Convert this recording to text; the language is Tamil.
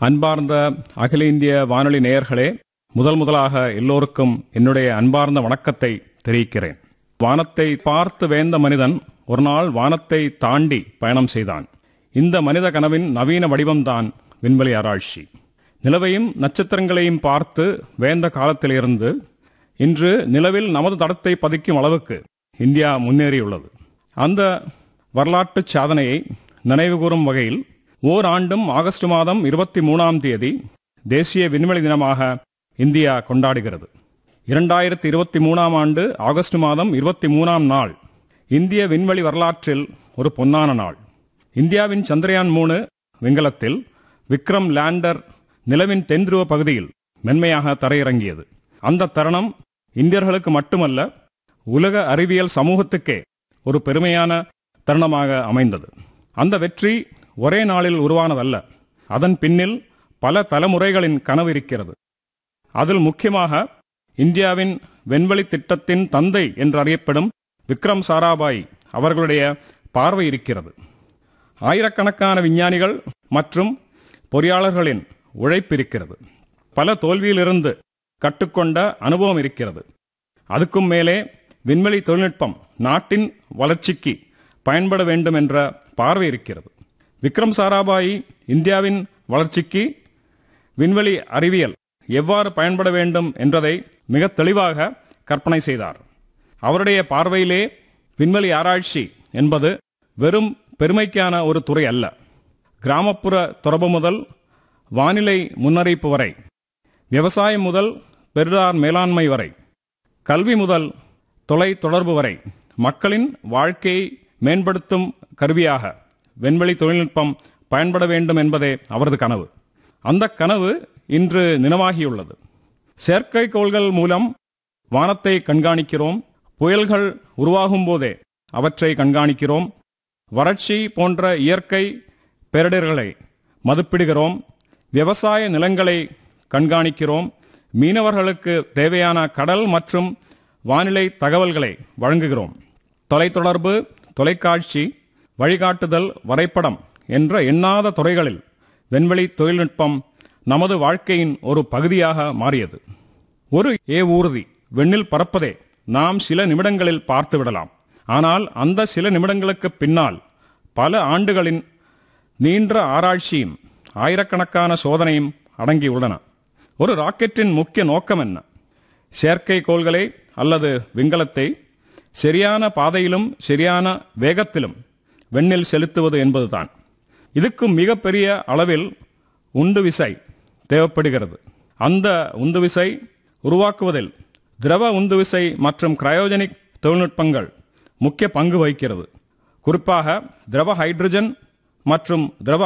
அன்பார்ந்த அகில இந்திய வானொலி நேயர்களே முதல் முதலாக எல்லோருக்கும் என்னுடைய அன்பார்ந்த வணக்கத்தை தெரிவிக்கிறேன் வானத்தை பார்த்து வேந்த மனிதன் ஒரு நாள் வானத்தை தாண்டி பயணம் செய்தான் இந்த மனித கனவின் நவீன வடிவம்தான் விண்வெளி ஆராய்ச்சி நிலவையும் நட்சத்திரங்களையும் பார்த்து வேந்த காலத்திலிருந்து இன்று நிலவில் நமது தடத்தை பதிக்கும் அளவுக்கு இந்தியா முன்னேறியுள்ளது அந்த வரலாற்று சாதனையை நினைவுகூரும் வகையில் ஓர் ஆண்டும் ஆகஸ்ட் மாதம் இருபத்தி மூணாம் தேதி தேசிய விண்வெளி தினமாக இந்தியா கொண்டாடுகிறது இரண்டாயிரத்தி இருபத்தி மூணாம் ஆண்டு ஆகஸ்ட் மாதம் இருபத்தி மூணாம் நாள் இந்திய விண்வெளி வரலாற்றில் ஒரு பொன்னான நாள் இந்தியாவின் சந்திரயான் மூணு விண்கலத்தில் விக்ரம் லேண்டர் நிலவின் தென்துருவ பகுதியில் மென்மையாக தரையிறங்கியது அந்த தருணம் இந்தியர்களுக்கு மட்டுமல்ல உலக அறிவியல் சமூகத்துக்கே ஒரு பெருமையான தருணமாக அமைந்தது அந்த வெற்றி ஒரே நாளில் உருவானதல்ல அதன் பின்னில் பல தலைமுறைகளின் கனவு இருக்கிறது அதில் முக்கியமாக இந்தியாவின் விண்வெளி திட்டத்தின் தந்தை என்று அறியப்படும் விக்ரம் சாராபாய் அவர்களுடைய பார்வை இருக்கிறது ஆயிரக்கணக்கான விஞ்ஞானிகள் மற்றும் பொறியாளர்களின் உழைப்பு இருக்கிறது பல தோல்வியிலிருந்து கற்றுக்கொண்ட அனுபவம் இருக்கிறது அதுக்கும் மேலே விண்வெளி தொழில்நுட்பம் நாட்டின் வளர்ச்சிக்கு பயன்பட வேண்டும் என்ற பார்வை இருக்கிறது விக்ரம் சாராபாய் இந்தியாவின் வளர்ச்சிக்கு விண்வெளி அறிவியல் எவ்வாறு பயன்பட வேண்டும் என்றதை மிக தெளிவாக கற்பனை செய்தார் அவருடைய பார்வையிலே விண்வெளி ஆராய்ச்சி என்பது வெறும் பெருமைக்கான ஒரு துறை அல்ல கிராமப்புற தொடர்பு முதல் வானிலை முன்னறிவிப்பு வரை விவசாயம் முதல் பெருதார் மேலாண்மை வரை கல்வி முதல் தொலை தொடர்பு வரை மக்களின் வாழ்க்கையை மேம்படுத்தும் கருவியாக விண்வெளி தொழில்நுட்பம் பயன்பட வேண்டும் என்பதே அவரது கனவு அந்த கனவு இன்று நினைவாகியுள்ளது செயற்கைக்கோள்கள் மூலம் வானத்தை கண்காணிக்கிறோம் புயல்கள் உருவாகும் போதே அவற்றை கண்காணிக்கிறோம் வறட்சி போன்ற இயற்கை பேரிடர்களை மதிப்பிடுகிறோம் விவசாய நிலங்களை கண்காணிக்கிறோம் மீனவர்களுக்கு தேவையான கடல் மற்றும் வானிலை தகவல்களை வழங்குகிறோம் தொலைத்தொடர்பு தொலைக்காட்சி வழிகாட்டுதல் வரைபடம் என்ற எண்ணாத துறைகளில் விண்வெளி தொழில்நுட்பம் நமது வாழ்க்கையின் ஒரு பகுதியாக மாறியது ஒரு ஏ ஊர்தி விண்ணில் பறப்பதே நாம் சில நிமிடங்களில் பார்த்து விடலாம் ஆனால் அந்த சில நிமிடங்களுக்கு பின்னால் பல ஆண்டுகளின் நீண்ட ஆராய்ச்சியும் ஆயிரக்கணக்கான சோதனையும் அடங்கியுள்ளன ஒரு ராக்கெட்டின் முக்கிய நோக்கம் என்ன செயற்கைக்கோள்களை அல்லது விண்கலத்தை சரியான பாதையிலும் சரியான வேகத்திலும் வெண்ணில் செலுத்துவது என்பதுதான் இதுக்கு மிகப்பெரிய அளவில் உந்து விசை தேவைப்படுகிறது அந்த உந்து விசை உருவாக்குவதில் திரவ உந்து விசை மற்றும் கிரயோஜனிக் தொழில்நுட்பங்கள் முக்கிய பங்கு வகிக்கிறது குறிப்பாக திரவ ஹைட்ரஜன் மற்றும் திரவ